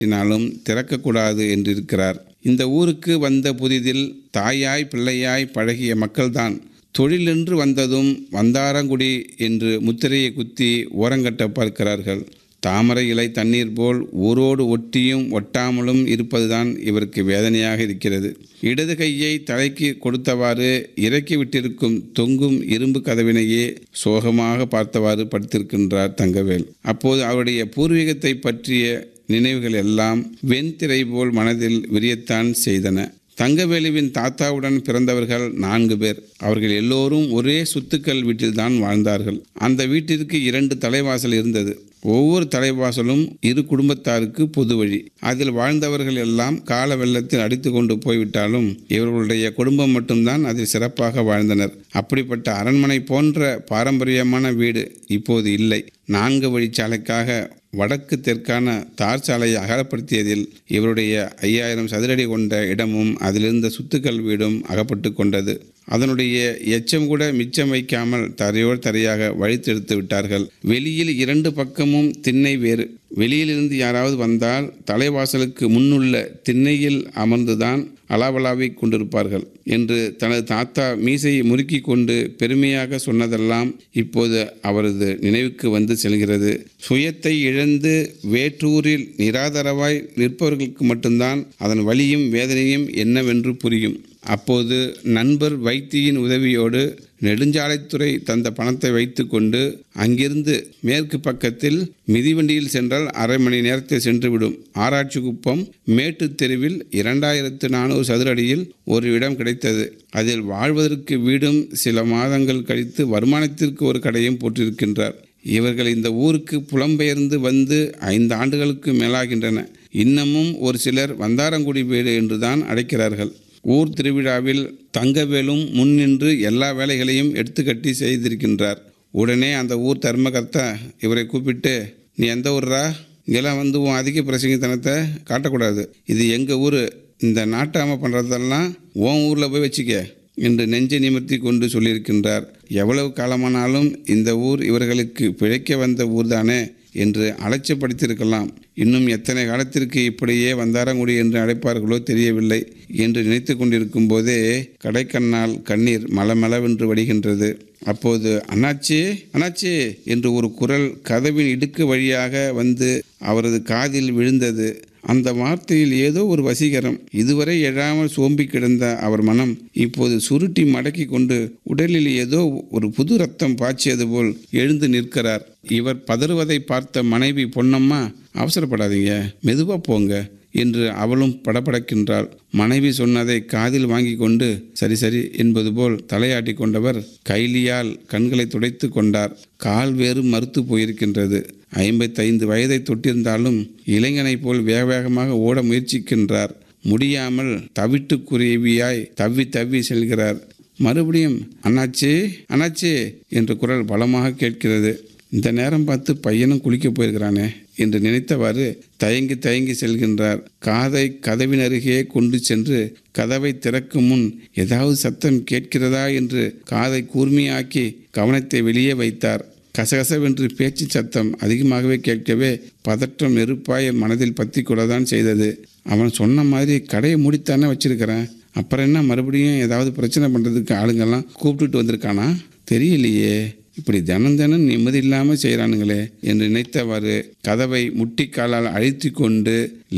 நாளும் திறக்கக்கூடாது என்றிருக்கிறார் இந்த ஊருக்கு வந்த புதிதில் தாயாய் பிள்ளையாய் பழகிய மக்கள்தான் தொழிலென்று வந்ததும் வந்தாரங்குடி என்று முத்திரையை குத்தி ஓரங்கட்ட பார்க்கிறார்கள் தாமரை இலை தண்ணீர் போல் ஊரோடு ஒட்டியும் ஒட்டாமலும் இருப்பதுதான் இவருக்கு வேதனையாக இருக்கிறது இடது கையை தலைக்கு கொடுத்தவாறு இறக்கி விட்டிருக்கும் தொங்கும் இரும்பு கதவினையே சோகமாக பார்த்தவாறு படுத்திருக்கின்றார் தங்கவேல் அப்போது அவருடைய பூர்வீகத்தை பற்றிய நினைவுகள் எல்லாம் வெண்திரை போல் மனதில் விரியத்தான் செய்தன தங்கவேலுவின் தாத்தாவுடன் பிறந்தவர்கள் நான்கு பேர் அவர்கள் எல்லோரும் ஒரே சுத்துக்கள் வீட்டில்தான் வாழ்ந்தார்கள் அந்த வீட்டிற்கு இரண்டு தலைவாசல் இருந்தது ஒவ்வொரு தலைவாசலும் இரு குடும்பத்தாருக்கு பொது வழி அதில் வாழ்ந்தவர்கள் எல்லாம் கால வெள்ளத்தில் அடித்து கொண்டு போய்விட்டாலும் இவர்களுடைய குடும்பம் மட்டும்தான் அதில் சிறப்பாக வாழ்ந்தனர் அப்படிப்பட்ட அரண்மனை போன்ற பாரம்பரியமான வீடு இப்போது இல்லை நான்கு வழிச்சாலைக்காக வடக்கு தெற்கான தார் சாலையை அகலப்படுத்தியதில் இவருடைய ஐயாயிரம் சதுரடி கொண்ட இடமும் அதிலிருந்த சுத்துக்கள் வீடும் அகப்பட்டு கொண்டது அதனுடைய எச்சம் கூட மிச்சம் வைக்காமல் தரையோடு தரையாக வழித்தெடுத்து விட்டார்கள் வெளியில் இரண்டு பக்கமும் திண்ணை வேறு வெளியிலிருந்து யாராவது வந்தால் தலைவாசலுக்கு முன்னுள்ள திண்ணையில் அமர்ந்துதான் அலாவலாவை கொண்டிருப்பார்கள் என்று தனது தாத்தா மீசையை முறுக்கி கொண்டு பெருமையாக சொன்னதெல்லாம் இப்போது அவரது நினைவுக்கு வந்து செல்கிறது சுயத்தை இழந்து வேற்றூரில் நிராதரவாய் நிற்பவர்களுக்கு மட்டும்தான் அதன் வலியும் வேதனையும் என்னவென்று புரியும் அப்போது நண்பர் வைத்தியின் உதவியோடு நெடுஞ்சாலைத்துறை தந்த பணத்தை வைத்துக்கொண்டு அங்கிருந்து மேற்கு பக்கத்தில் மிதிவண்டியில் சென்றால் அரை மணி நேரத்தில் சென்றுவிடும் ஆராய்ச்சி குப்பம் மேட்டு தெருவில் இரண்டாயிரத்து நானூறு சதுரடியில் ஒரு இடம் கிடைத்தது அதில் வாழ்வதற்கு வீடும் சில மாதங்கள் கழித்து வருமானத்திற்கு ஒரு கடையும் போட்டிருக்கின்றார் இவர்கள் இந்த ஊருக்கு புலம்பெயர்ந்து வந்து ஐந்து ஆண்டுகளுக்கு மேலாகின்றன இன்னமும் ஒரு சிலர் வந்தாரங்குடி வீடு என்றுதான் அழைக்கிறார்கள் ஊர் திருவிழாவில் தங்கவேலும் முன்னின்று எல்லா வேலைகளையும் எடுத்துக்கட்டி செய்திருக்கின்றார் உடனே அந்த ஊர் தர்மகர்த்தா இவரை கூப்பிட்டு நீ எந்த ஊர்ரா இங்கெல்லாம் வந்து உன் அதிக பிரசங்கித்தனத்தை காட்டக்கூடாது இது எங்கள் ஊர் இந்த நாட்டாம பண்ணுறதெல்லாம் உன் ஊரில் போய் வச்சுக்க என்று நெஞ்சை நிமிர்த்தி கொண்டு சொல்லியிருக்கின்றார் எவ்வளவு காலமானாலும் இந்த ஊர் இவர்களுக்கு பிழைக்க வந்த ஊர்தானே என்று அலட்சியப்படுத்தியிருக்கலாம் இன்னும் எத்தனை காலத்திற்கு இப்படியே வந்தாரங்குடி என்று அழைப்பார்களோ தெரியவில்லை என்று நினைத்து கொண்டிருக்கும் போதே கடைக்கண்ணால் கண்ணீர் மலமளவென்று வடிகின்றது அப்போது அண்ணாச்சி அண்ணாச்சி என்று ஒரு குரல் கதவின் இடுக்கு வழியாக வந்து அவரது காதில் விழுந்தது அந்த வார்த்தையில் ஏதோ ஒரு வசீகரம் இதுவரை எழாமல் சோம்பி கிடந்த அவர் மனம் இப்போது சுருட்டி மடக்கி கொண்டு உடலில் ஏதோ ஒரு புது ரத்தம் பாய்ச்சியது போல் எழுந்து நிற்கிறார் இவர் பதறுவதை பார்த்த மனைவி பொன்னம்மா அவசரப்படாதீங்க மெதுவா போங்க என்று அவளும் படபடக்கின்றாள் மனைவி சொன்னதை காதில் வாங்கி கொண்டு சரி சரி என்பது போல் தலையாட்டி கொண்டவர் கைலியால் கண்களை துடைத்து கொண்டார் கால் வேறு மறுத்து போயிருக்கின்றது ஐம்பத்தைந்து வயதை தொட்டிருந்தாலும் இளைஞனைப் போல் வேக வேகமாக ஓட முயற்சிக்கின்றார் முடியாமல் தவிட்டுக்குருவியாய் தவ்வி தவ்வி செல்கிறார் மறுபடியும் அண்ணாச்சி அண்ணாச்சி என்ற குரல் பலமாக கேட்கிறது இந்த நேரம் பார்த்து பையனும் குளிக்க போயிருக்கிறானே என்று நினைத்தவாறு தயங்கி தயங்கி செல்கின்றார் காதை கதவின் அருகே கொண்டு சென்று கதவை திறக்கும் முன் ஏதாவது சத்தம் கேட்கிறதா என்று காதை கூர்மையாக்கி கவனத்தை வெளியே வைத்தார் கசகசவென்று பேச்சு சத்தம் அதிகமாகவே கேட்கவே பதற்றம் நெருப்பாய மனதில் பற்றி கொள்ளதான் செய்தது அவன் சொன்ன மாதிரி கடையை மூடித்தானே வச்சிருக்கிறேன் அப்புறம் என்ன மறுபடியும் ஏதாவது பிரச்சனை பண்ணுறதுக்கு ஆளுங்கெல்லாம் கூப்பிட்டுட்டு வந்திருக்கானா தெரியலையே இப்படி தினம் தினம் நிம்மதி இல்லாமல் செய்கிறானுங்களே என்று நினைத்தவாறு கதவை முட்டிக்காலால் அழித்து கொண்டு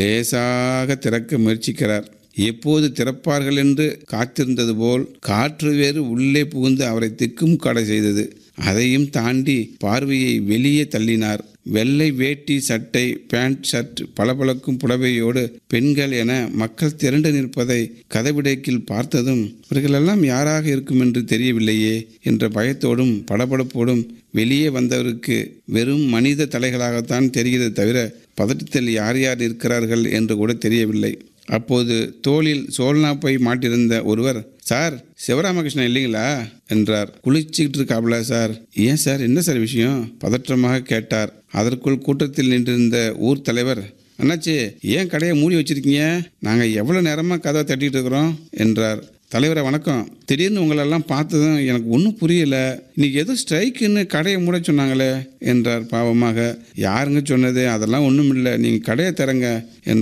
லேசாக திறக்க முயற்சிக்கிறார் எப்போது திறப்பார்கள் என்று காத்திருந்தது போல் காற்று வேறு உள்ளே புகுந்து அவரை திக்கும் கடை செய்தது அதையும் தாண்டி பார்வையை வெளியே தள்ளினார் வெள்ளை வேட்டி சட்டை பேண்ட் ஷர்ட் பளபளக்கும் புடவையோடு பெண்கள் என மக்கள் திரண்டு நிற்பதை கதவிடைக்கில் பார்த்ததும் இவர்களெல்லாம் யாராக இருக்கும் என்று தெரியவில்லையே என்ற பயத்தோடும் படபடப்போடும் வெளியே வந்தவருக்கு வெறும் மனித தலைகளாகத்தான் தெரிகிறது தவிர பதட்டத்தில் யார் யார் இருக்கிறார்கள் என்று கூட தெரியவில்லை அப்போது தோளில் சோல்னாப்பை மாட்டிருந்த ஒருவர் சார் சிவராமகிருஷ்ணன் இல்லைங்களா என்றார் குளிச்சுக்கிட்டு இருக்காப்ல சார் ஏன் சார் என்ன சார் விஷயம் பதற்றமாக கேட்டார் அதற்குள் கூட்டத்தில் நின்றிருந்த ஊர் தலைவர் அண்ணாச்சி ஏன் கடையை மூடி வச்சிருக்கீங்க நாங்கள் எவ்வளோ நேரமாக கதவை தட்டிட்டு இருக்கிறோம் என்றார் தலைவரை வணக்கம் திடீர்னு உங்களெல்லாம் பார்த்ததும் எனக்கு ஒன்றும் புரியல இன்னைக்கு ஏதோ ஸ்ட்ரைக்குன்னு கடையை மூட சொன்னாங்களே என்றார் பாவமாக யாருங்க சொன்னது அதெல்லாம் ஒன்றும் இல்லை நீங்கள் கடையை திறங்க